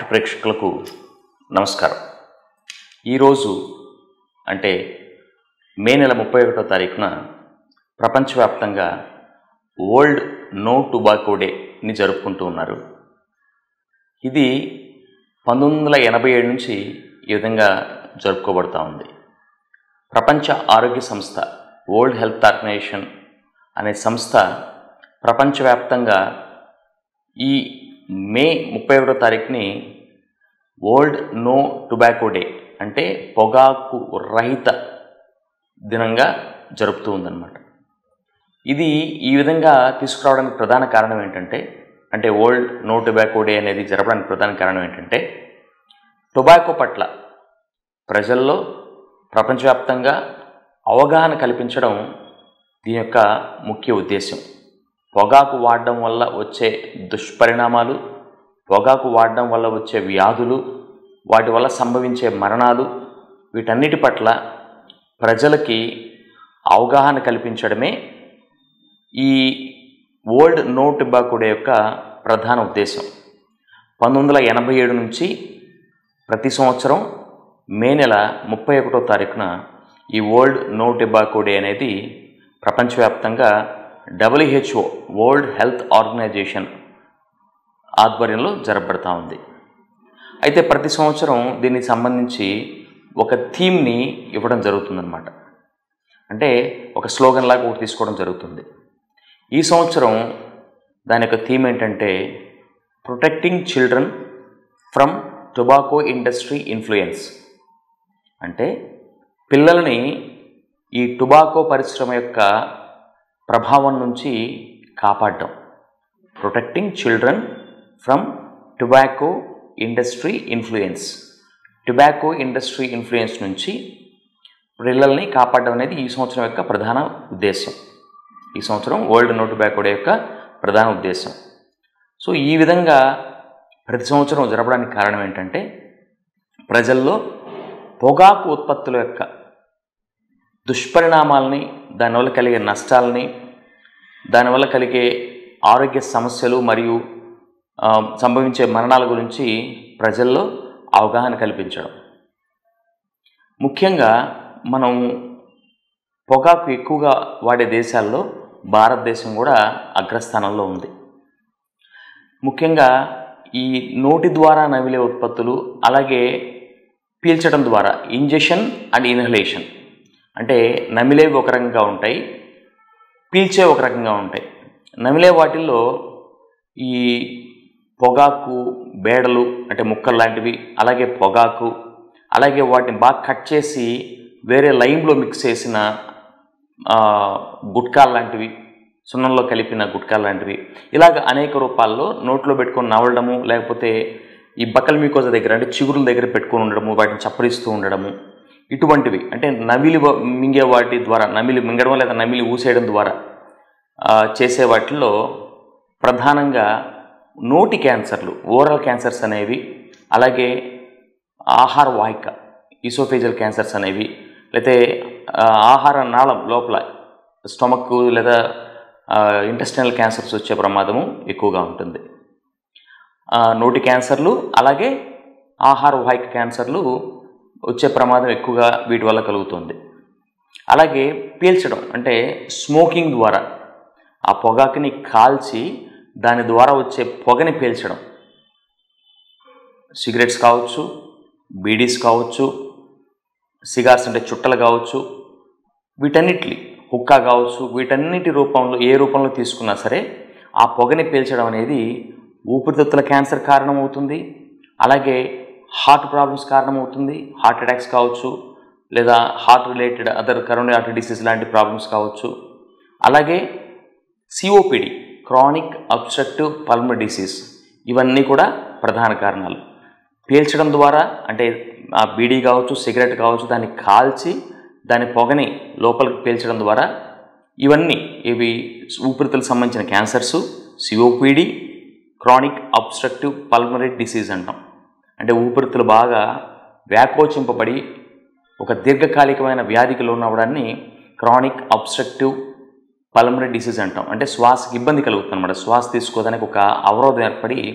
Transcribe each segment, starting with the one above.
ప్రేక్షకులకు నమస్కారం ఈరోజు అంటే మే నెల ముప్పై ఒకటో తారీఖున ప్రపంచవ్యాప్తంగా వరల్డ్ నో టుబాకో డేని జరుపుకుంటూ ఉన్నారు ఇది పంతొమ్మిది వందల ఎనభై ఏడు నుంచి ఈ విధంగా జరుపుకోబడుతూ ఉంది ప్రపంచ ఆరోగ్య సంస్థ వరల్డ్ హెల్త్ ఆర్గనైజేషన్ అనే సంస్థ ప్రపంచవ్యాప్తంగా ఈ మే ముప్పై ఒకటో తారీఖుని వరల్డ్ నో టొబాకో డే అంటే పొగాకు రహిత దినంగా జరుపుతూ ఉందన్నమాట ఇది ఈ విధంగా తీసుకురావడానికి ప్రధాన కారణం ఏంటంటే అంటే వరల్డ్ నో టొబాకో డే అనేది జరపడానికి ప్రధాన కారణం ఏంటంటే టొబాకో పట్ల ప్రజల్లో ప్రపంచవ్యాప్తంగా అవగాహన కల్పించడం దీని యొక్క ముఖ్య ఉద్దేశం పొగాకు వాడడం వల్ల వచ్చే దుష్పరిణామాలు పొగాకు వాడడం వల్ల వచ్చే వ్యాధులు వాటి వల్ల సంభవించే మరణాలు వీటన్నిటి పట్ల ప్రజలకి అవగాహన కల్పించడమే ఈ వరల్డ్ నో టొబాకో డే యొక్క ప్రధాన ఉద్దేశం పంతొమ్మిది వందల ఎనభై ఏడు నుంచి ప్రతి సంవత్సరం మే నెల ముప్పై ఒకటో తారీఖున ఈ వరల్డ్ నో టొబాకో డే అనేది ప్రపంచవ్యాప్తంగా డబ్ల్యూహెచ్ఓ వరల్డ్ హెల్త్ ఆర్గనైజేషన్ ఆధ్వర్యంలో జరపబడతా ఉంది అయితే ప్రతి సంవత్సరం దీనికి సంబంధించి ఒక థీమ్ని ఇవ్వడం జరుగుతుందన్నమాట అంటే ఒక స్లోగన్ లాగా ఒకటి తీసుకోవడం జరుగుతుంది ఈ సంవత్సరం దాని యొక్క థీమ్ ఏంటంటే protecting children from tobacco industry influence అంటే పిల్లల్ని ఈ టొబాకో పరిశ్రమ యొక్క ప్రభావం నుంచి కాపాడటం protecting children from tobacco industry influence tobacco industry influence నుంచి పిల్లల్ని కాపాడడం అనేది ఈ సంవత్సరం యొక్క ప్రధాన ఉద్దేశం ఈ సంవత్సరం వరల్డ్ నో టొబాకో డే యొక్క ప్రధాన ఉద్దేశం సో ఈ విధంగా ప్రతి సంవత్సరం జరపడానికి కారణం ఏంటంటే ప్రజల్లో పొగాకు ఉత్పత్తుల యొక్క దుష్పరిణామాలని దానివల్ల కలిగే నష్టాలని దానివల్ల కలిగే ఆరోగ్య సమస్యలు మరియు ఆ, సంభవించే మరణాల గురించి ప్రజల్లో అవగాహన కల్పించడం ముఖ్యంగా మనం పొగాకు ఎక్కువగా వాడే దేశాల్లో భారతదేశం కూడా అగ్రస్థానంలో ఉంది ముఖ్యంగా ఈ నోటి ద్వారా నమిలే ఉత్పత్తులు అలాగే పీల్చడం ద్వారా ఇంజెషన్ అండ్ ఇన్హలేషన్ అంటే నమిలేవి ఒక రకంగా ఉంటాయి పీల్చే ఒక రకంగా ఉంటాయి నమిలే వాటిల్లో ఈ పొగాకు బేడలు అంటే ముక్కలు లాంటివి అలాగే పొగాకు అలాగే వాటిని బాగా కట్ చేసి వేరే లైమ్లో మిక్స్ చేసిన ఆ, గుట్కాలు లాంటివి సున్నంలో కలిపిన గుట్కాలు లాంటివి ఇలాగ అనేక రూపాల్లో నోట్లో పెట్టుకొని నవలడము లేకపోతే ఈ బకల్ మీకోజ దగ్గర అంటే చిగురుల దగ్గర పెట్టుకొని ఉండడము వాటిని చప్పరిస్తూ ఉండడము ఇటువంటివి అంటే నమిలి వ- మింగే వాటి ద్వారా నమిలి మింగడం లేదా నమిలి ఊసేయడం ద్వారా ఆ, చేసే వాటిల్లో ప్రధానంగా నోటి క్యాన్సర్లు ఓరల్ క్యాన్సర్స్ అనేవి అలాగే ఆహార వాహిక ఈసోఫేజల్ క్యాన్సర్స్ అనేవి లేకపోతే ఆ, ఆహార నాళం లోపల స్టమక్ లేదా ఇంటెస్టైనల్ క్యాన్సర్స్ వచ్చే ప్రమాదము ఎక్కువగా ఉంటుంది ఆ, నోటి క్యాన్సర్లు అలాగే ఆహార వాహిక క్యాన్సర్లు వచ్చే ప్రమాదం ఎక్కువగా వీటి వల్ల కలుగుతుంది అలాగే పీల్చడం అంటే స్మోకింగ్ ద్వారా ఆ పొగాకుని కాల్చి దాని ద్వారా వచ్చే పొగని పీల్చడం సిగరెట్స్ కావచ్చు బీడీస్ కావచ్చు సిగార్స్ అంటే చుట్టలు కావచ్చు వీటన్నిటి హుక్కా కావచ్చు వీటన్నిటి రూపంలో ఏ రూపంలో తీసుకున్నా సరే ఆ పొగని పీల్చడం అనేది ఊపిరితిత్తుల క్యాన్సర్ కారణమవుతుంది అలాగే హార్ట్ ప్రాబ్లమ్స్ కారణమవుతుంది హార్ట్ అటాక్స్ కావచ్చు లేదా heart related other coronary artery disease లాంటి ప్రాబ్లమ్స్ కావచ్చు అలాగే COPD chronic obstructive pulmonary disease ఇవన్నీ కూడా ప్రధాన కారణాలు పీల్చడం ద్వారా అంటే ఆ బీడీ కావచ్చు సిగరెట్ కావచ్చు దాన్ని కాల్చి దాని పొగని లోపలికి పీల్చడం ద్వారా ఇవన్నీ ఇవి ఊపిరితిత్తులకు సంబంధించిన cancers COPD chronic obstructive pulmonary disease అంటాం అంటే ఊపిరితిత్తులు బాగా వ్యాకోచింపబడి ఒక దీర్ఘకాలికమైన వ్యాధికి లోనవ్వడాన్ని క్రానిక్ అబ్స్ట్రక్టివ్ పల్మరీ డిసీజ్ అంటాం అంటే శ్వాసకి ఇబ్బంది కలుగుతుంది అనమాట శ్వాస తీసుకోవడానికి ఒక అవరోధం ఏర్పడి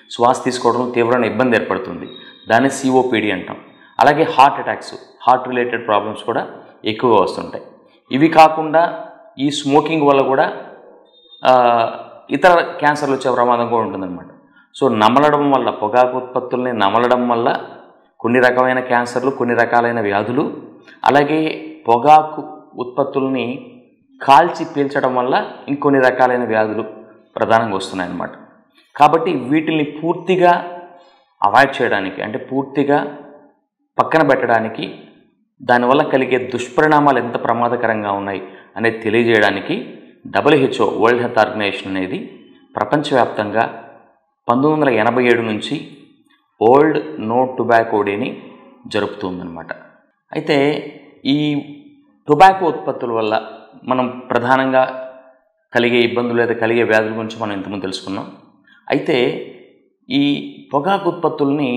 శ్వాస తీసుకోవడంలో తీవ్రమైన ఇబ్బంది ఏర్పడుతుంది దాన్ని సిఓపిడి అంటాం అలాగే heart attacks heart related problems కూడా ఎక్కువగా వస్తుంటాయి ఇవి కాకుండా ఈ స్మోకింగ్ వల్ల కూడా ఆ, ఇతర క్యాన్సర్లు వచ్చే ప్రమాదం కూడా ఉంటుందన్నమాట సో నమలడం వల్ల పొగాకు ఉత్పత్తుల్ని నమలడం వల్ల కొన్ని రకమైన క్యాన్సర్లు కొన్ని రకాలైన వ్యాధులు అలాగే పొగాకు ఉత్పత్తుల్ని కాల్చి పీల్చడం వల్ల ఇంకొన్ని రకాలైన వ్యాధులు ప్రధానంగా వస్తున్నాయి అన్నమాట కాబట్టి వీటిని పూర్తిగా అవాయిడ్ చేయడానికి అంటే పూర్తిగా పక్కన పెట్టడానికి దానివల్ల కలిగే దుష్పరిణామాలు ఎంత ప్రమాదకరంగా ఉన్నాయి అనేది తెలియజేయడానికి డబ్ల్యూహెచ్ఓ వరల్డ్ హెల్త్ ఆర్గనైజేషన్ అనేది ప్రపంచవ్యాప్తంగా పంతొమ్మిది వందల ఎనభై ఏడు నుంచి ఓల్డ్ నో టొబాకో డేని జరుపుతుందన్నమాట అయితే ఈ టొబాకో ఉత్పత్తుల వల్ల మనం ప్రధానంగా కలిగే ఇబ్బందులు లేదా కలిగే వ్యాధుల గురించి మనం ఇంతకుముందు తెలుసుకున్నాం అయితే ఈ పొగాకు ఉత్పత్తుల్ని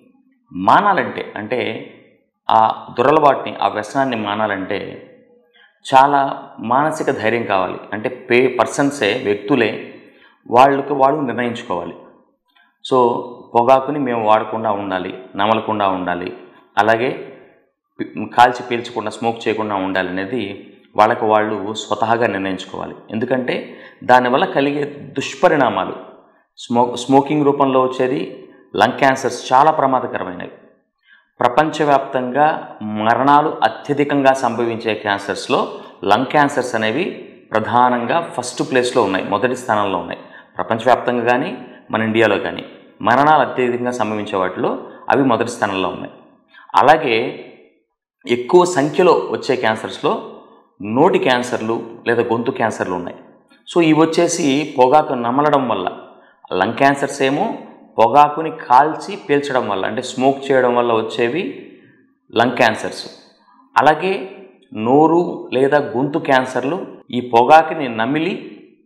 మానాలంటే అంటే ఆ దురలవాటిని ఆ వ్యసనాన్ని మానాలంటే చాలా మానసిక ధైర్యం కావాలి అంటే పే పర్సన్సే వ్యక్తులే వాళ్ళకి వాళ్ళు నిర్ణయించుకోవాలి సో పొగాకుని మేము వాడకుండా ఉండాలి నమలకుండా ఉండాలి అలాగే పి- కాల్చి పీల్చకుండా స్మోక్ చేయకుండా ఉండాలి అనేది వాళ్ళకు వాళ్ళు స్వతహాగా నిర్ణయించుకోవాలి ఎందుకంటే దానివల్ల కలిగే దుష్పరిణామాలు స్మో స్మోకింగ్ రూపంలో వచ్చేది లంగ్ క్యాన్సర్స్ చాలా ప్రమాదకరమైనవి ప్రపంచవ్యాప్తంగా మరణాలు అత్యధికంగా సంభవించే క్యాన్సర్స్లో లంగ్ క్యాన్సర్స్ అనేవి ప్రధానంగా ఫస్ట్ ప్లేస్లో ఉన్నాయి మొదటి స్థానంలో ఉన్నాయి ప్రపంచవ్యాప్తంగా కానీ మన ఇండియాలో కానీ మరణాలు అత్యధికంగా సంభవించే వాటిలో అవి మొదటి స్థానంలో ఉన్నాయి అలాగే ఎక్కువ సంఖ్యలో వచ్చే క్యాన్సర్స్లో నోటి క్యాన్సర్లు లేదా గొంతు క్యాన్సర్లు ఉన్నాయి సో ఇవి వచ్చేసి పొగాకు నమలడం వల్ల లంగ్ క్యాన్సర్స్ ఏమో పొగాకుని కాల్చి పీల్చడం వల్ల అంటే స్మోక్ చేయడం వల్ల వచ్చేవి లంగ్ క్యాన్సర్స్ అలాగే నోరు లేదా గొంతు క్యాన్సర్లు ఈ పొగాకుని నమిలి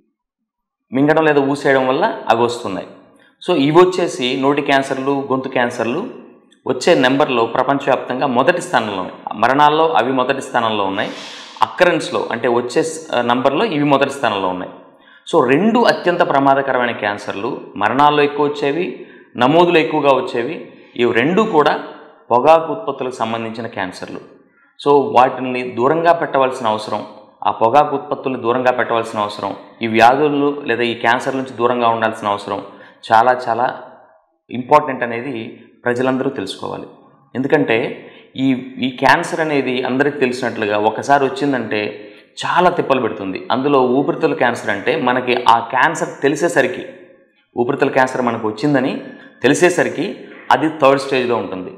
మింగడం లేదా ఊసేయడం వల్ల అవి వస్తున్నాయి సో ఇవి వచ్చేసి నోటి క్యాన్సర్లు గొంతు క్యాన్సర్లు వచ్చే నెంబర్లో ప్రపంచవ్యాప్తంగా మొదటి స్థానంలో ఉన్నాయి మరణాల్లో అవి మొదటి స్థానంలో ఉన్నాయి అక్కరెన్స్లో అంటే వచ్చే స- నంబర్లో ఇవి మొదటి స్థానంలో ఉన్నాయి సో రెండు అత్యంత ప్రమాదకరమైన క్యాన్సర్లు మరణాల్లో ఎక్కువ వచ్చేవి నమోదులు ఎక్కువగా వచ్చేవి ఇవి రెండు కూడా పొగాకు ఉత్పత్తులకు సంబంధించిన క్యాన్సర్లు సో వాటిని దూరంగా పెట్టవలసిన అవసరం ఆ పొగాకు ఉత్పత్తుల్ని దూరంగా పెట్టవలసిన అవసరం ఈ వ్యాధులు లేదా ఈ క్యాన్సర్ నుంచి దూరంగా ఉండాల్సిన అవసరం చాలా చాలా ఇంపార్టెంట్ అనేది ప్రజలందరూ తెలుసుకోవాలి ఎందుకంటే ఈ ఈ క్యాన్సర్ అనేది అందరికీ తెలిసినట్లుగా ఒకసారి వచ్చిందంటే చాలా తిప్పలు పెడుతుంది అందులో ఊపిరితిత్తుల క్యాన్సర్ అంటే మనకి ఆ క్యాన్సర్ తెలిసేసరికి ఊపిరితిత్తుల క్యాన్సర్ మనకు వచ్చిందని తెలిసేసరికి అది థర్డ్ స్టేజ్లో ఉంటుంది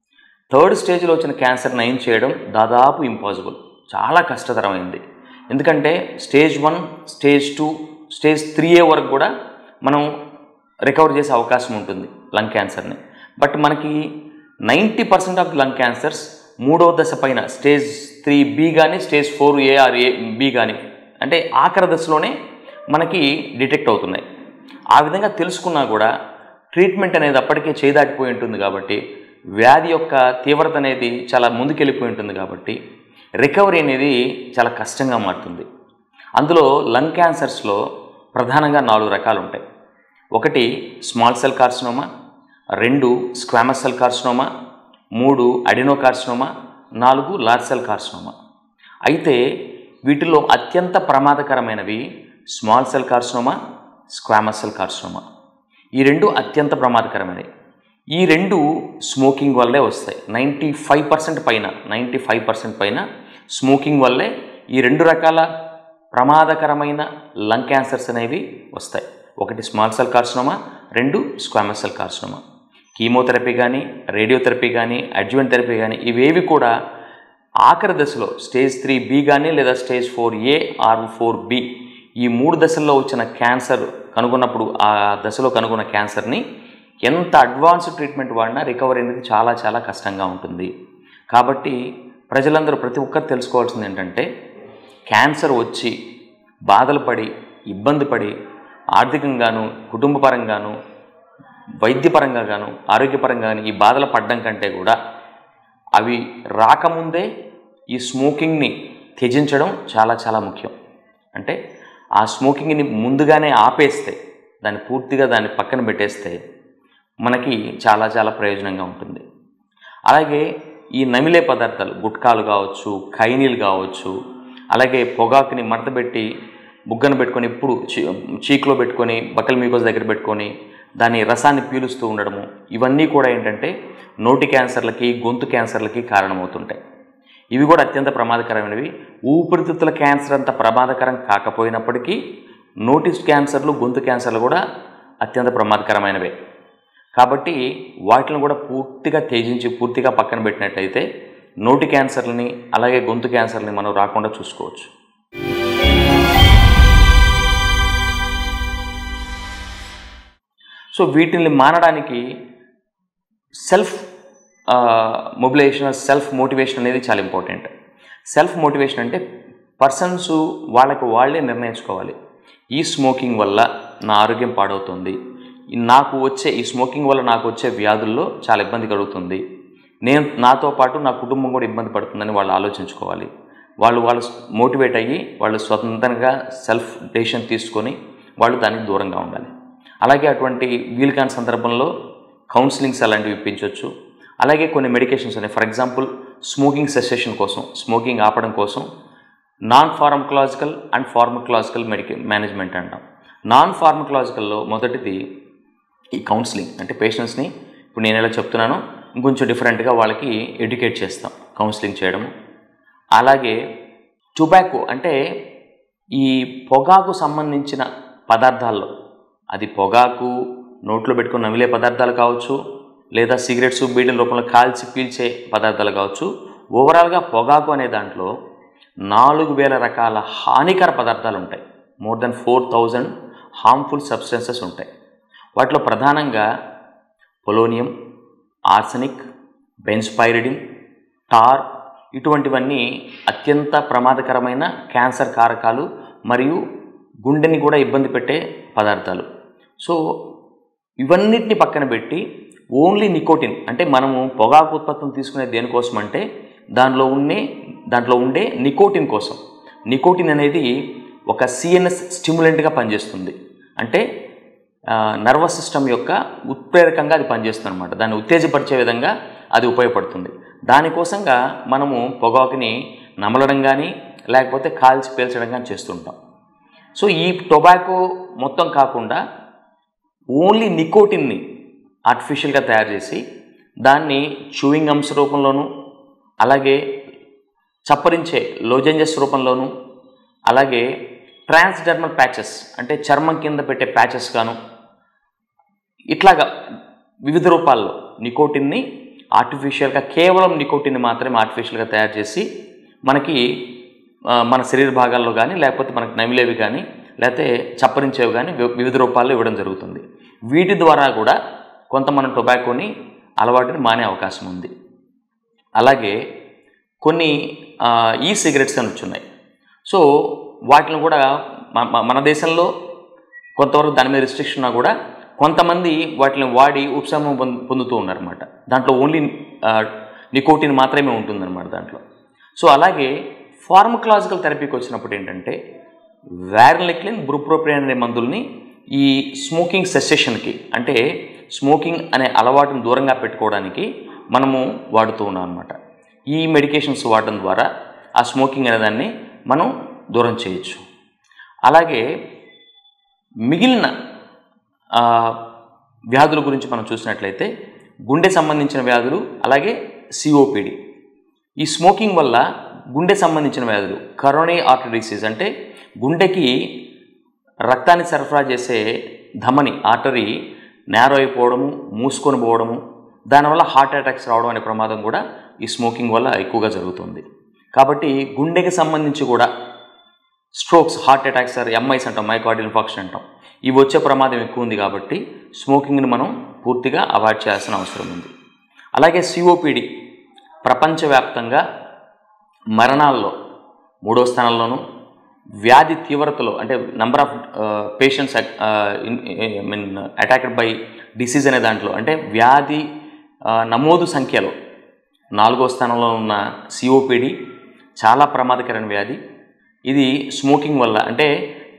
థర్డ్ స్టేజ్లో వచ్చిన క్యాన్సర్ నయం చేయడం దాదాపు ఇంపాసిబుల్ చాలా కష్టతరమైంది ఎందుకంటే stage one stage two stage three A వరకు కూడా మనం రికవర్ చేసే అవకాశం ఉంటుంది లంగ్ క్యాన్సర్ని బట్ మనకి ninety percent of lung cancers మూడో దశ పైన స్టేజ్ త్రీ బి కానీ stage four A or A B కానీ అంటే ఆఖరి దశలోనే మనకి డిటెక్ట్ అవుతున్నాయి ఆ విధంగా తెలుసుకున్నా కూడా ట్రీట్మెంట్ అనేది అప్పటికే చేదాటిపోయి ఉంటుంది కాబట్టి వ్యాధి యొక్క తీవ్రత అనేది చాలా ముందుకెళ్ళిపోయి ఉంటుంది కాబట్టి రికవరీ అనేది చాలా కష్టంగా మారుతుంది అందులో లంగ్ క్యాన్సర్స్లో ప్రధానంగా నాలుగు రకాలు ఉంటాయి ఒకటి స్మాల్ సెల్ కార్సినోమా రెండు స్క్వామస్ సెల్ కార్సినోమా మూడు అడినో కార్సినోమా నాలుగు లార్జ్ సెల్ కార్సినోమా అయితే వీటిలో అత్యంత ప్రమాదకరమైనవి small cell carcinoma squamous cell carcinoma ఈ రెండు అత్యంత ప్రమాదకరమైనవి ఈ రెండు స్మోకింగ్ వల్లే వస్తాయి నైంటీ ఫైవ్ పర్సెంట్ పైన నైంటీ ఫైవ్ పర్సెంట్ పైన స్మోకింగ్ వల్లే ఈ రెండు రకాల ప్రమాదకరమైన లంగ్ క్యాన్సర్స్ అనేవి వస్తాయి ఒకటి స్మాల్ సెల్ కార్సినోమా రెండు స్క్వామస్ సెల్ కార్సినోమా కీమోథెరపీ కానీ రేడియోథెరపీ కానీ అడ్జువెంట్ థెరపీ కానీ ఇవేవి కూడా ఆఖరి దశలో స్టేజ్ త్రీ బి కానీ లేదా stage four A or four B ఈ మూడు దశల్లో వచ్చిన క్యాన్సర్ కనుగొన్నప్పుడు ఆ దశలో కనుగొన్న క్యాన్సర్ని ఎంత అడ్వాన్స్ ట్రీట్మెంట్ వాడినా రికవరీ అనేది చాలా చాలా కష్టంగా ఉంటుంది కాబట్టి ప్రజలందరూ ప్రతి ఒక్కరు తెలుసుకోవాల్సింది ఏంటంటే క్యాన్సర్ వచ్చి బాధలు పడి ఇబ్బంది పడి ఆర్థికంగాను కుటుంబపరంగాను వైద్యపరంగా గాను ఆరోగ్యపరంగా గాను ఈ బాధలు పడడం కంటే కూడా అవి రాకముందే ఈ స్మోకింగ్ని త్యజించడం చాలా చాలా ముఖ్యం అంటే ఆ స్మోకింగ్ని ముందుగానే ఆపేస్తే దాన్ని పూర్తిగా దాన్ని పక్కన పెట్టేస్తే మనకి చాలా చాలా ప్రయోజనంగా ఉంటుంది అలాగే ఈ నమిలే పదార్థాలు గుట్కాలు కావచ్చు ఖైనీలు కావచ్చు అలాగే పొగాకుని మడతపెట్టి బుగ్గను పెట్టుకొని ఇప్పుడు చీ చీకులో పెట్టుకొని బక్కల మీకోస్ దగ్గర పెట్టుకొని దాని రసాన్ని పీలుస్తూ ఉండడము ఇవన్నీ కూడా ఏంటంటే నోటి క్యాన్సర్లకి గొంతు క్యాన్సర్లకి కారణమవుతుంటాయి ఇవి కూడా అత్యంత ప్రమాదకరమైనవి ఊపిరితిత్తుల క్యాన్సర్ అంత ప్రమాదకరం కాకపోయినప్పటికీ నోటిస్ క్యాన్సర్లు గొంతు క్యాన్సర్లు కూడా అత్యంత ప్రమాదకరమైనవే కాబట్టి వాటిని కూడా పూర్తిగా త్యజించి పూర్తిగా పక్కన పెట్టినట్టయితే నోటి క్యాన్సర్లని అలాగే గొంతు క్యాన్సర్ని మనం రాకుండా చూసుకోవచ్చు సో వీటిని మానడానికి సెల్ఫ్ మొబిలైజేషన్ సెల్ఫ్ మోటివేషన్ అనేది చాలా ఇంపార్టెంట్ సెల్ఫ్ మోటివేషన్ అంటే పర్సన్స్ వాళ్ళకు వాళ్ళే నిర్ణయించుకోవాలి ఈ స్మోకింగ్ వల్ల నా ఆరోగ్యం పాడవుతుంది ఈ నాకు వచ్చే ఈ స్మోకింగ్ వల్ల నాకు వచ్చే వ్యాధుల్లో చాలా ఇబ్బంది కలుగుతుంది నేను నాతో పాటు నా కుటుంబం కూడా ఇబ్బంది పడుతుందని వాళ్ళు ఆలోచించుకోవాలి వాళ్ళు వాళ్ళు మోటివేట్ అయ్యి వాళ్ళు స్వతంత్రంగా సెల్ఫ్ డెసిషన్ తీసుకొని వాళ్ళు దానికి దూరంగా ఉండాలి అలాగే అటువంటి వీలు కాని సందర్భంలో కౌన్సిలింగ్స్ అలాంటివి ఇప్పించవచ్చు అలాగే కొన్ని మెడికేషన్స్ ఉన్నాయి ఫర్ ఎగ్జాంపుల్ స్మోకింగ్ సెసెషన్ కోసం స్మోకింగ్ ఆపడం కోసం నాన్ ఫార్మకలాజికల్ అండ్ ఫార్మకలాజికల్ మెడికే మేనేజ్మెంట్ అంటాం నాన్ ఫార్మకలాజికల్లో మొదటిది ఈ కౌన్సిలింగ్ అంటే పేషెంట్స్ని ఇప్పుడు నేను ఎలా చెప్తున్నానో ఇంకొంచెం డిఫరెంట్గా వాళ్ళకి ఎడ్యుకేట్ చేస్తాం కౌన్సిలింగ్ చేయడము అలాగే టొబాకో అంటే ఈ పొగాకు సంబంధించిన పదార్థాల్లో అది పొగాకు నోట్లో పెట్టుకుని నమిలే పదార్థాలు కావచ్చు లేదా సిగరెట్స్ బీడీల రూపంలో కాల్చి పీల్చే పదార్థాలు కావచ్చు ఓవరాల్గా పొగాకు అనే దాంట్లో నాలుగు వేల రకాల హానికర పదార్థాలు ఉంటాయి more than four thousand harmful substances ఉంటాయి వాటిలో ప్రధానంగా పొలోనియం ఆర్సనిక్ బెన్స్పైరిడిన్ టార్ ఇటువంటివన్నీ అత్యంత ప్రమాదకరమైన క్యాన్సర్ కారకాలు మరియు గుండెని కూడా ఇబ్బంది పెట్టే పదార్థాలు సో ఇవన్నిటిని పక్కన పెట్టి ఓన్లీ నికోటిన్ అంటే మనము పొగాకు ఉత్పత్తులు తీసుకునే దేనికోసం అంటే దానిలో ఉండే దాంట్లో ఉండే నికోటిన్ కోసం నికోటిన్ అనేది ఒక సిఎన్ఎస్ స్టిమ్యులెంట్గా పనిచేస్తుంది అంటే నర్వస్ సిస్టమ్ యొక్క ఉత్ప్రేరకంగా అది పనిచేస్తుంది అనమాట దాన్ని ఉత్తేజపరిచే విధంగా అది ఉపయోగపడుతుంది దానికోసంగా మనము పొగాకుని నమలడం కానీ లేకపోతే కాల్చి పేల్చడం కానీ చేస్తుంటాం సో ఈ టొబాకో మొత్తం కాకుండా ఓన్లీ నికోటిన్ని ఆర్టిఫిషియల్గా తయారు చేసి దాన్ని చూయింగ్ గమ్స్ రూపంలోనూ అలాగే చప్పరించే లోజెంజెస్ రూపంలోనూ అలాగే ట్రాన్స్డర్మల్ ప్యాచెస్ అంటే చర్మం కింద పెట్టే ప్యాచెస్ గాను ఇట్లాగా వివిధ రూపాల్లో నికోటిన్ని ఆర్టిఫిషియల్గా కేవలం నికోటిన్ని మాత్రమే ఆర్టిఫిషియల్గా తయారు చేసి మనకి ఆ, మన శరీర భాగాల్లో కానీ లేకపోతే మనకి నమిలేవి కానీ లేకపోతే చప్పరించేవి కానీ వి- వివిధ రూపాల్లో ఇవ్వడం జరుగుతుంది వీటి ద్వారా కూడా కొంత మనం టొబాకోని అలవాటుని మానే అవకాశం ఉంది అలాగే కొన్ని ఆ, ఈ సిగరెట్స్ అని వచ్చున్నాయి సో వాటిని కూడా మ- మ- మన దేశంలో కొంతవరకు దాని మీద రిస్ట్రిక్షన్ ఉన్నా కూడా కొంతమంది వాటిని వాడి ఉపశమనం పొంద- పొందుతూ ఉన్నారన్నమాట దాంట్లో ఓన్లీ నికోటిన్ మాత్రమే ఉంటుందన్నమాట దాంట్లో సో అలాగే ఫార్మకలాజికల్ థెరపీకి వచ్చినప్పుడు ఏంటంటే వ్యారలెక్లిన్ బ్రూప్రోపియన్ అనే మందుల్ని ఈ స్మోకింగ్ సెసెషన్కి అంటే స్మోకింగ్ అనే అలవాటును దూరంగా పెట్టుకోవడానికి మనము వాడుతూ ఉన్నాం అనమాట ఈ మెడికేషన్స్ వాడడం ద్వారా ఆ స్మోకింగ్ అనే దాన్ని మనం దూరం చేయొచ్చు అలాగే మిగిలిన ఆ, వ్యాధుల గురించి మనం చూసినట్లయితే గుండె సంబంధించిన వ్యాధులు అలాగే సిఓపిడి ఈ స్మోకింగ్ వల్ల గుండె సంబంధించిన వ్యాధులు కరోనీ ఆర్టరీ డిసీజ్ అంటే గుండెకి రక్తాన్ని సరఫరా చేసే ధమని ఆర్టరీ నేరో అయిపోవడము మూసుకొని పోవడము దానివల్ల హార్ట్ అటాక్స్ రావడం అనే ప్రమాదం కూడా ఈ స్మోకింగ్ వల్ల ఎక్కువగా జరుగుతుంది కాబట్టి గుండెకి సంబంధించి కూడా strokes heart attacks or MIs అంటాం మైకార్డ్ ఇన్ఫాక్షన్ అంటాం ఇవి వచ్చే ప్రమాదం ఎక్కువ ఉంది కాబట్టి స్మోకింగ్ని మనం పూర్తిగా అవాయిడ్ చేయాల్సిన అవసరం ఉంది అలాగే సిఓపిడి ప్రపంచవ్యాప్తంగా మరణాల్లో మూడో స్థానంలోను వ్యాధి తీవ్రతలో అంటే number of patients I mean attacked by disease అనే దాంట్లో అంటే వ్యాధి ఆ, నమోదు సంఖ్యలో నాలుగో స్థానంలో ఉన్న సిఓపిడి చాలా ప్రమాదకరమైన వ్యాధి ఇది స్మోకింగ్ వల్ల అంటే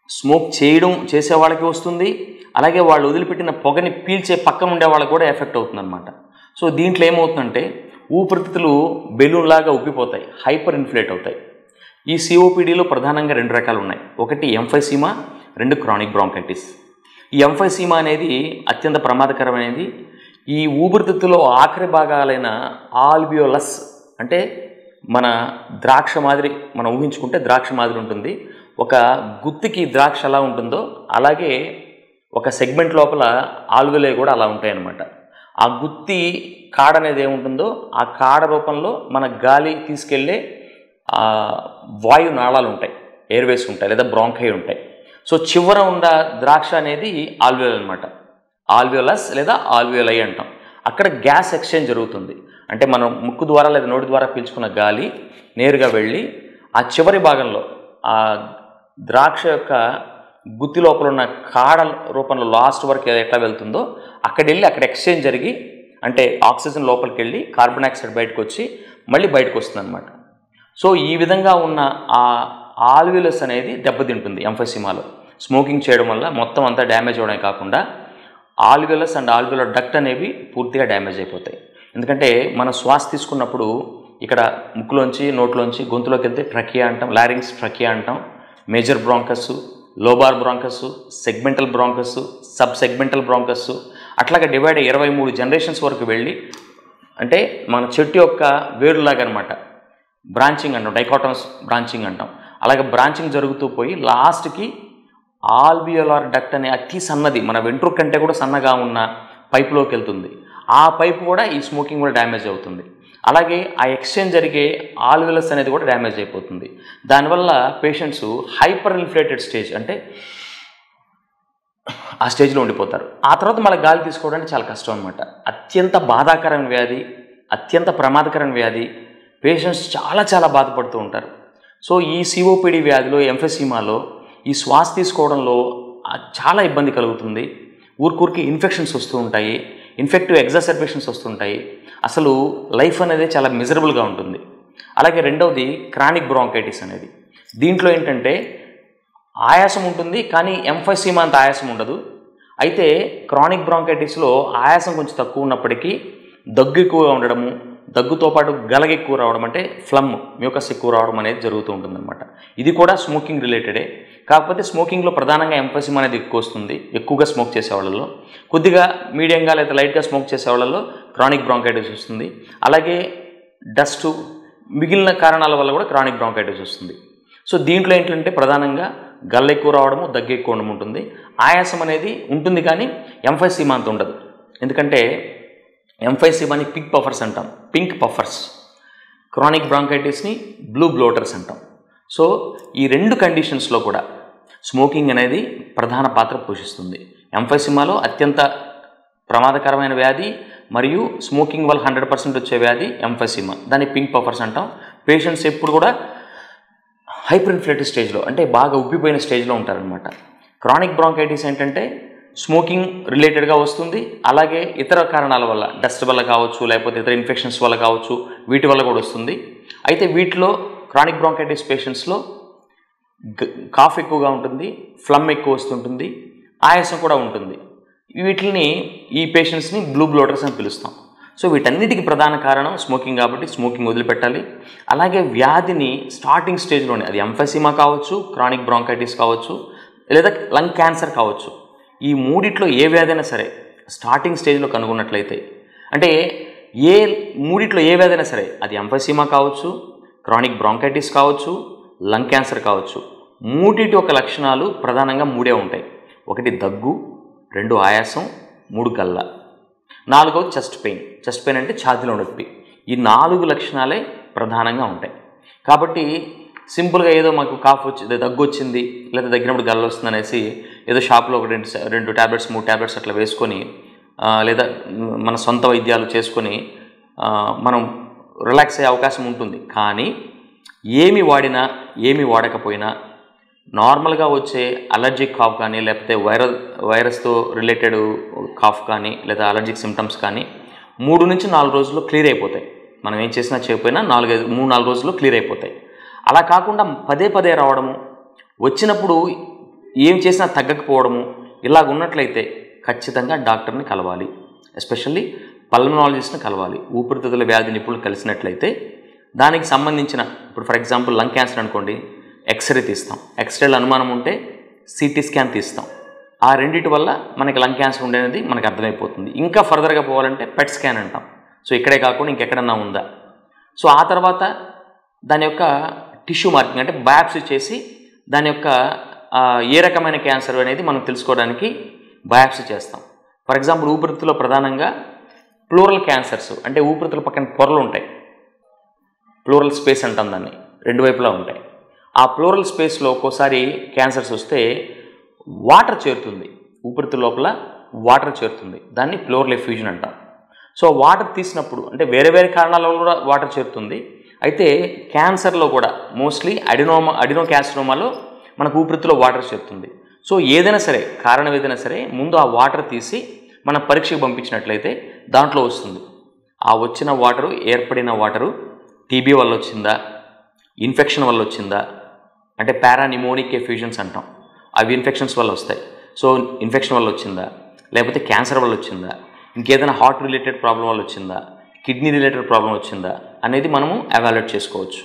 స్మోక్ చేయడం చేసే వాళ్ళకి వస్తుంది అలాగే వాళ్ళు వదిలిపెట్టిన పొగని పీల్చే పక్కన ఉండే వాళ్ళకి కూడా ఎఫెక్ట్ అవుతుందన్నమాట సో దీంట్లో ఏమవుతుందంటే ఊపిరితిత్తులు బెలూన్ లాగా ఉబ్బిపోతాయి హైపర్ ఇన్ఫ్లేట్ అవుతాయి ఈ సిఓపిడిలో ప్రధానంగా రెండు రకాలు ఉన్నాయి ఒకటి ఎంఫైసీమా రెండు క్రానిక్ బ్రాంకైటిస్ ఈ ఎంఫైసీమా అనేది అత్యంత ప్రమాదకరమైనది ఈ ఊపిరితిత్తులో ఆఖరి భాగాలైన ఆల్బియోలస్ అంటే మన ద్రాక్ష మాదిరి మనం ఊహించుకుంటే ద్రాక్ష మాదిరి ఉంటుంది ఒక గుత్తికి ద్రాక్ష ఎలా ఉంటుందో అలాగే ఒక సెగ్మెంట్ లోపల ఆల్విలే కూడా అలా ఉంటాయన్నమాట ఆ గుత్తి కాడ అనేది ఏముంటుందో ఆ కాడ రూపంలో మన గాలి తీసుకెళ్ళే ఆ, వాయు నాళాలు ఉంటాయి ఎయిర్వేస్ ఉంటాయి లేదా బ్రాంకై ఉంటాయి సో చివర ఉన్న ద్రాక్ష అనేది ఆల్వియోల్ అనమాట ఆల్వియోలస్ లేదా ఆల్వియోలై అంటాం అక్కడ గ్యాస్ ఎక్స్చేంజ్ జరుగుతుంది అంటే మనం ముక్కు ద్వారా లేదా నోటి ద్వారా పీల్చుకున్న గాలి నేరుగా వెళ్ళి ఆ చివరి భాగంలో ఆ ద్రాక్ష యొక్క గుత్తి లోపల ఉన్న కాడ రూపంలో లాస్ట్ వరకు ఎట్లా వెళ్తుందో అక్కడ వెళ్ళి అక్కడ ఎక్స్చేంజ్ జరిగి అంటే ఆక్సిజన్ లోపలికి వెళ్ళి కార్బన్ డైఆక్సైడ్ బయటకు వచ్చి మళ్ళీ బయటకు వస్తుంది అనమాట సో ఈ విధంగా ఉన్న ఆ ఆల్విలస్ అనేది దెబ్బతింటుంది ఎంఫసిమాలో స్మోకింగ్ చేయడం వల్ల మొత్తం అంతా డ్యామేజ్ అవడమే కాకుండా ఆల్విలస్ అండ్ ఆల్విలర్ డక్ట్ అనేవి పూర్తిగా డ్యామేజ్ అయిపోతాయి ఎందుకంటే మనం శ్వాస తీసుకున్నప్పుడు ఇక్కడ ముక్కులోంచి నోట్లోంచి గొంతులోకి వెళ్తే ట్రకియా అంటాం లారింగ్స్ ట్రకియా అంటాం major bronchus lobar bronchus segmental bronchus sub segmental bronchus అట్లాగా డివైడ్ ఇరవై మూడు జనరేషన్స్ వరకు వెళ్ళి అంటే మన చెట్టు యొక్క వేరులాగా అనమాట బ్రాంచింగ్ అంటాం డైకాటమ్స్ బ్రాంచింగ్ అంటాం అలాగే బ్రాంచింగ్ జరుగుతూ పోయి లాస్ట్కి ఆల్బియోలార్ డక్ట్ అనే అతి సన్నది మన వెంట్రుక కంటే కూడా సన్నగా ఉన్న పైపులోకి వెళ్తుంది ఆ పైపు కూడా ఈ స్మోకింగ్ కూడా డ్యామేజ్ అవుతుంది అలాగే ఆ ఎక్స్చేంజ్ జరిగే ఆల్విలస్ అనేది కూడా డ్యామేజ్ అయిపోతుంది దానివల్ల పేషెంట్స్ హైపర్ ఇన్ఫ్లేటెడ్ స్టేజ్ అంటే ఆ స్టేజ్లో ఉండిపోతారు ఆ తర్వాత మళ్ళీ గాలి తీసుకోవడానికి చాలా కష్టం అనమాట అత్యంత బాధాకరమైన వ్యాధి అత్యంత ప్రమాదకరమైన వ్యాధి పేషెంట్స్ చాలా చాలా బాధపడుతూ ఉంటారు సో ఈ సిఓపిడి వ్యాధిలో ఎంఫెసీమాలో ఈ శ్వాస తీసుకోవడంలో ఆ చాలా ఇబ్బంది కలుగుతుంది ఊరికూరికి ఇన్ఫెక్షన్స్ వస్తూ ఉంటాయి ఇన్ఫెక్టివ్ ఎగ్జాసర్బేషన్స్ వస్తుంటాయి అసలు లైఫ్ అనేది చాలా మిజరబుల్గా ఉంటుంది అలాగే రెండవది క్రానిక్ బ్రాంకైటిస్ అనేది దీంట్లో ఏంటంటే ఆయాసం ఉంటుంది కానీ ఎంఫైసీమా అంత ఆయాసం ఉండదు అయితే క్రానిక్ బ్రాంకైటిస్లో ఆయాసం కొంచెం తక్కువ ఉన్నప్పటికీ దగ్గు ఎక్కువగా ఉండడము దగ్గుతో పాటు గలగ ఎక్కువ రావడం అంటే ఫ్లమ్ మ్యూకస్ ఎక్కువ రావడం అనేది జరుగుతూ ఉంటుందన్నమాట ఇది కూడా స్మోకింగ్ రిలేటెడే కాకపోతే స్మోకింగ్లో ప్రధానంగా ఎంఫసిమ్ అనేది ఎక్కువ వస్తుంది ఎక్కువగా స్మోక్ చేసే వాళ్ళలో కొద్దిగా మీడియంగా లేదా లైట్గా స్మోక్ చేసే వాళ్ళలో క్రానిక్ బ్రాంకైటిస్ వస్తుంది అలాగే డస్ట్ మిగిలిన కారణాల వల్ల కూడా క్రానిక్ బ్రాంకైటిస్ వస్తుంది సో దీంట్లో ఏంటంటే ప్రధానంగా గల్ల ఎక్కువ రావడము దగ్గు ఎక్కువ ఉండడం ఉంటుంది ఆయాసం అనేది ఉంటుంది కానీ ఎంఫైసీమా అంత ఉండదు ఎందుకంటే ఎంఫైసీమాని పింక్ పఫర్స్ అంటాం పింక్ పఫర్స్ క్రానిక్ బ్రాంకైటిస్ని బ్లూ బ్లోటర్స్ అంటాం సో ఈ రెండు కండిషన్స్లో కూడా స్మోకింగ్ అనేది ప్రధాన పాత్ర పోషిస్తుంది ఎంఫైసిమాలో అత్యంత ప్రమాదకరమైన వ్యాధి మరియు స్మోకింగ్ వల్ల హండ్రెడ్ పర్సెంట్ వచ్చే వ్యాధి ఎంఫసిమా దాన్ని పింక్ పఫర్స్ అంటాం పేషెంట్స్ ఎప్పుడు కూడా హైపర్ ఇన్ఫ్లేటివ్ స్టేజ్లో అంటే బాగా ఉబ్బిపోయిన స్టేజ్లో ఉంటారనమాట క్రానిక్ బ్రాంకైటిస్ ఏంటంటే స్మోకింగ్ రిలేటెడ్గా వస్తుంది అలాగే ఇతర కారణాల వల్ల డస్ట్ వల్ల కావచ్చు లేకపోతే ఇతర ఇన్ఫెక్షన్స్ వల్ల కావచ్చు వీటి వల్ల కూడా వస్తుంది అయితే వీటిలో క్రానిక్ బ్రాంకైటిస్ పేషెంట్స్లో కాఫ్ ఎక్కువగా ఉంటుంది ఫ్లమ్ ఎక్కువ వస్తుంటుంది ఆయాసం కూడా ఉంటుంది వీటిని ఈ పేషెంట్స్ని బ్లూ బ్లోటర్స్ అని పిలుస్తాం సో వీటన్నిటికి ప్రధాన కారణం స్మోకింగ్ కాబట్టి స్మోకింగ్ వదిలిపెట్టాలి అలాగే వ్యాధిని స్టార్టింగ్ స్టేజ్లోనే అది ఎంఫెసిమా కావచ్చు క్రానిక్ బ్రాంకైటిస్ కావచ్చు లేదా లంగ్ క్యాన్సర్ కావచ్చు ఈ మూడిట్లో ఏ వ్యాధి అయినా సరే స్టార్టింగ్ స్టేజ్లో కనుగొన్నట్లయితే అంటే ఏ మూడిట్లో ఏ వ్యాధి అయినా సరే అది ఎంఫెసిమా కావచ్చు క్రానిక్ బ్రాంకైటిస్ కావచ్చు లంగ్ క్యాన్సర్ కావచ్చు మూడిటి యొక్క లక్షణాలు ప్రధానంగా మూడే ఉంటాయి ఒకటి దగ్గు రెండు ఆయాసం మూడు కళ్ళ నాలుగవది చెస్ట్ పెయిన్ చెస్ట్ పెయిన్ అంటే ఛాతీలో నొప్పి ఈ నాలుగు లక్షణాలే ప్రధానంగా ఉంటాయి కాబట్టి సింపుల్గా ఏదో మాకు కాఫ్ వచ్చింది దగ్గు వచ్చింది లేదా దగ్గినప్పుడు గల్ల వస్తుంది అనేసి ఏదో షాప్లో ఒక రెండు రెండు ట్యాబ్లెట్స్ మూడు ట్యాబ్లెట్స్ అట్లా వేసుకొని ఆ, లేదా మన సొంత వైద్యాలు చేసుకొని ఆ, మనం రిలాక్స్ అయ్యే అవకాశం ఉంటుంది కానీ ఏమి వాడినా ఏమి వాడకపోయినా నార్మల్గా వచ్చే అలర్జిక్ కాఫ్ కానీ లేకపోతే వైరల్ వైరస్తో రిలేటెడ్ కాఫ్ కానీ లేదా అలర్జిక్ సిమ్టమ్స్ కానీ మూడు నుంచి నాలుగు రోజుల్లో క్లియర్ అయిపోతాయి మనం ఏం చేసినా చేయకపోయినా నాలుగైదు మూడు నాలుగు రోజుల్లో క్లియర్ అయిపోతాయి అలా కాకుండా పదే పదే రావడము వచ్చినప్పుడు ఏం చేసినా తగ్గకపోవడము ఇలాగ ఉన్నట్లయితే ఖచ్చితంగా డాక్టర్ని కలవాలి ఎస్పెషల్లీ పల్మనాలజిస్ట్ని కలవాలి ఊపిరితిత్తుల వ్యాధి నిపుణులు కలిసినట్లయితే దానికి సంబంధించిన ఇప్పుడు ఫర్ ఎగ్జాంపుల్ లంగ్ క్యాన్సర్ అనుకోండి ఎక్స్రే తీస్తాం ఎక్స్రేలో అనుమానం ఉంటే సిటీ స్కాన్ తీస్తాం ఆ రెండిటి వల్ల మనకి లంగ్ క్యాన్సర్ ఉండేది మనకు అర్థమైపోతుంది ఇంకా ఫర్దర్గా పోవాలంటే పెట్ స్కాన్ అంటాం సో ఇక్కడే కాకుండా ఇంకెక్కడన్నా ఉందా సో ఆ తర్వాత దాని యొక్క టిష్యూ మార్కింగ్ అంటే బయాప్సీ చేసి దాని యొక్క ఆ, ఏ రకమైన క్యాన్సర్ అనేది మనం తెలుసుకోవడానికి బయాప్సీ చేస్తాం ఫర్ ఎగ్జాంపుల్ ఊపిరితిత్తులో ప్రధానంగా ప్లూరల్ క్యాన్సర్స్ అంటే ఊపిరితిత్తుల పక్కన పొరలు ఉంటాయి ప్లూరల్ స్పేస్ అంటాం దాన్ని రెండు వైపులా ఉంటాయి ఆ ప్లూరల్ స్పేస్లో ఒక్కోసారి క్యాన్సర్స్ వస్తే వాటర్ చేరుతుంది ఊపిరితిత్తుల లోపల వాటర్ చేరుతుంది దాన్ని ప్లూరల్ ఎఫ్యూజన్ అంటాం సో వాటర్ తీసినప్పుడు అంటే వేరే వేరే కారణాల వల్ల కూడా వాటర్ చేరుతుంది అయితే క్యాన్సర్లో కూడా మోస్ట్లీ అడినోమా అడినో క్యాన్సరోమాలో మనకు ఊపిరితిత్తులో వాటర్ చేరుతుంది సో ఏదైనా సరే కారణం ఏదైనా సరే ముందు ఆ వాటర్ తీసి మనం పరీక్షకు పంపించినట్లయితే దాంట్లో వస్తుంది ఆ వచ్చిన వాటరు ఏర్పడిన వాటరు టీబీ వల్ల వచ్చిందా ఇన్ఫెక్షన్ వల్ల వచ్చిందా అంటే పారానిమోనిక్ ఎఫ్యూజన్స్ అంటాం అవి ఇన్ఫెక్షన్స్ వల్ల వస్తాయి సో ఇన్ఫెక్షన్ వల్ల వచ్చిందా లేకపోతే క్యాన్సర్ వల్ల వచ్చిందా ఇంకేదైనా హార్ట్ రిలేటెడ్ ప్రాబ్లం వల్ల వచ్చిందా కిడ్నీ రిలేటెడ్ ప్రాబ్లం వచ్చిందా అనేది మనము అవాల్యుయేట్ చేసుకోవచ్చు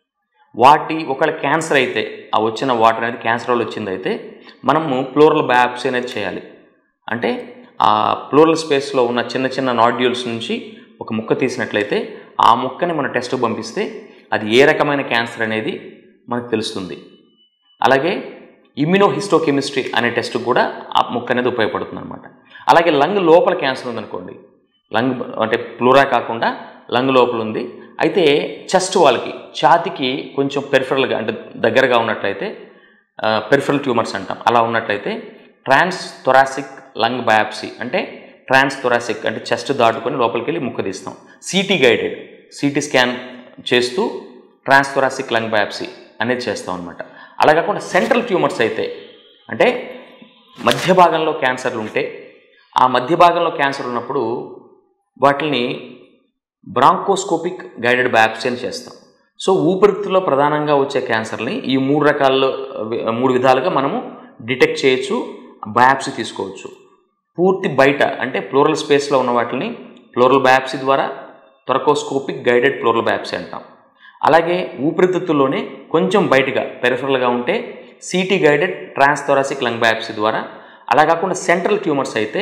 వాటి ఒకవేళ క్యాన్సర్ అయితే ఆ వచ్చిన వాటర్ అనేది క్యాన్సర్ వల్ల వచ్చిందైతే మనము ప్లోరల్ బయాప్సీ అనేది చేయాలి అంటే ఆ ప్లోరల్ స్పేస్లో ఉన్న చిన్న చిన్న నాడ్యూల్స్ నుంచి ఒక ముక్క తీసినట్లయితే ఆ ముక్కని మన టెస్ట్కి పంపిస్తే అది ఏ రకమైన క్యాన్సర్ అనేది మనకు తెలుస్తుంది అలాగే ఇమ్యునోహిస్టోకెమిస్ట్రీ అనే టెస్ట్ కూడా ఆ ముక్క అనేది ఉపయోగపడుతుంది అనమాట అలాగే లంగ్ లోపల క్యాన్సర్ ఉందనుకోండి లంగ్ అంటే ప్లూరా కాకుండా లంగ్ లోపల ఉంది అయితే చెస్ట్ వాళ్ళకి ఛాతికి కొంచెం పెరిఫరల్గా అంటే దగ్గరగా ఉన్నట్లయితే పెరిఫరల్ ట్యూమర్స్ అంటాం అలా ఉన్నట్లయితే ట్రాన్స్ థొరాసిక్ లంగ్ బయాప్సీ అంటే ట్రాన్స్ థొరాసిక్ అంటే చెస్ట్ దాటుకొని లోపలికి వెళ్ళి ముక్క తీస్తాం సిటీ గైడెడ్ సిటీ స్కాన్ చేస్తూ ట్రాన్స్ థొరాసిక్ లంగ్ బయాప్సీ అనేది చేస్తాం అనమాట అలా కాకుండా సెంట్రల్ ట్యూమర్స్ అయితే అంటే మధ్య భాగంలో క్యాన్సర్లు ఉంటే ఆ మధ్య భాగంలో క్యాన్సర్ ఉన్నప్పుడు వాటిని బ్రాంకోస్కోపిక్ గైడెడ్ బయాప్సీ అని చేస్తాం సో ఊపిరితిత్తులో ప్రధానంగా వచ్చే క్యాన్సర్ని ఈ మూడు రకాల్లో వి- మూడు విధాలుగా మనము డిటెక్ట్ చేయొచ్చు బయాప్సీ తీసుకోవచ్చు పూర్తి బయట అంటే ప్లోరల్ స్పేస్లో ఉన్న వాటిని ప్లోరల్ బయాప్సీ ద్వారా థొరకోస్కోపిక్ గైడెడ్ ప్లోరల్ బయాప్సీ అంటాం అలాగే ఊపిరితిత్తుల్లోనే కొంచెం బయటగా పెరిఫరల్గా ఉంటే CT guided transthoracic lung biopsy ద్వారా అలా కాకుండా సెంట్రల్ ట్యూమర్స్ అయితే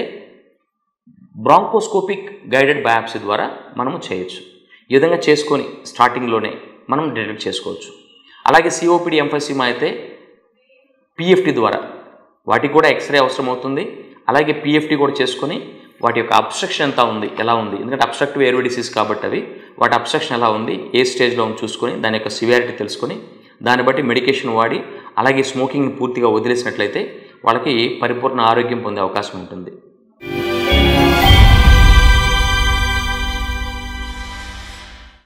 బ్రాంకోస్కోపిక్ గైడెడ్ బయాప్సీ ద్వారా మనము చేయొచ్చు ఈ విధంగా చేసుకొని స్టార్టింగ్లోనే మనం డిటెక్ట్ చేసుకోవచ్చు అలాగే సిఓపిడి ఎంఫసిమా అయితే పిఎఫ్టీ ద్వారా వాటికి కూడా ఎక్స్రే అవసరం అవుతుంది అలాగే పిఎఫ్టీ కూడా చేసుకొని వాటి యొక్క అబ్స్ట్రక్షన్ ఎంత ఉంది ఎలా ఉంది ఎందుకంటే అబ్స్ట్రక్టివ్ ఎయిర్వే డిసీజ్ కాబట్టి అవి వాటి అబ్స్ట్రక్షన్ ఎలా ఉంది ఏ స్టేజ్లో ఉంది చూసుకొని దాని యొక్క సివియారిటీ తెలుసుకొని దాన్ని బట్టి మెడికేషన్ వాడి అలాగే స్మోకింగ్ పూర్తిగా వదిలేసినట్లయితే వాళ్ళకి పరిపూర్ణ ఆరోగ్యం పొందే అవకాశం ఉంటుంది